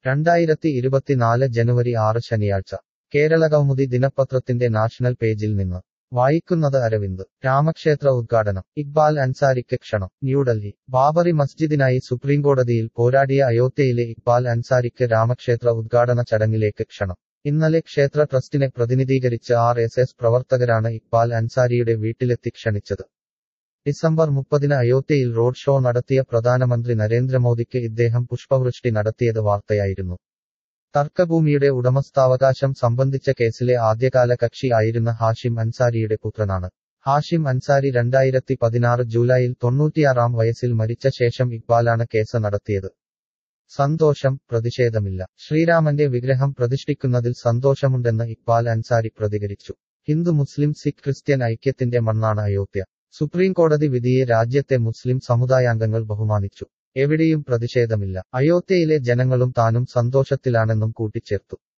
രണ്ടായിരത്തി ഇരുപത്തിനാല് ജനുവരി ആറ് ശനിയാഴ്ച കേരളകൗമുദി ദിനപത്രത്തിന്റെ നാഷണൽ പേജിൽ നിന്ന് വായിക്കുന്നത് അരവിന്ദ് രാമക്ഷേത്ര ഉദ്ഘാടനം ഇക്ബാൽ അൻസാരിക്ക് ക്ഷണം ന്യൂഡൽഹി ബാബറി മസ്ജിദിനായി സുപ്രീംകോടതിയിൽ പോരാടിയ അയോധ്യയിലെ ഇക്ബാൽ അൻസാരിക്ക് രാമക്ഷേത്ര ഉദ്ഘാടന ചടങ്ങിലേക്ക് ക്ഷണം ഇന്നലെ ക്ഷേത്ര ട്രസ്റ്റിനെ പ്രതിനിധീകരിച്ച് ആർ എസ് എസ് പ്രവർത്തകരാണ് ഇക്ബാൽ അൻസാരിയുടെ വീട്ടിലെത്തി ക്ഷണിച്ചത് ഡിസംബർ മുപ്പതിന് അയോധ്യയിൽ റോഡ് ഷോ നടത്തിയ പ്രധാനമന്ത്രി നരേന്ദ്രമോദിക്ക് ഇദ്ദേഹം പുഷ്പവൃഷ്ടി നടത്തിയത് വാർത്തയായിരുന്നു തർക്കഭൂമിയുടെ ഉടമസ്ഥാവകാശം സംബന്ധിച്ച കേസിലെ ആദ്യകാല കക്ഷി ആയിരുന്ന ഹാഷിം അൻസാരിയുടെ പുത്രനാണ് ഹാഷിം അൻസാരി രണ്ടായിരത്തി പതിനാറ് ജൂലൈയിൽ തൊണ്ണൂറ്റിയാറാം വയസ്സിൽ മരിച്ച ശേഷം ഇക്ബാലാണ് കേസ് നടത്തിയത് സന്തോഷം പ്രതിഷേധമില്ല ശ്രീരാമന്റെ വിഗ്രഹം പ്രതിഷ്ഠിക്കുന്നതിൽ സന്തോഷമുണ്ടെന്ന് ഇക്ബാൽ അൻസാരി പ്രതികരിച്ചു ഹിന്ദു മുസ്ലിം സിഖ് ക്രിസ്ത്യൻ ഐക്യത്തിന്റെ മണ്ണാണ് അയോധ്യ സുപ്രീംകോടതി വിധിയെ രാജ്യത്തെ മുസ്ലിം സമുദായാംഗങ്ങൾ ബഹുമാനിച്ചു എവിടെയും പ്രതിഷേധമില്ല അയോധ്യയിലെ ജനങ്ങളും താനും സന്തോഷത്തിലാണെന്നും കൂട്ടിച്ചേർത്തു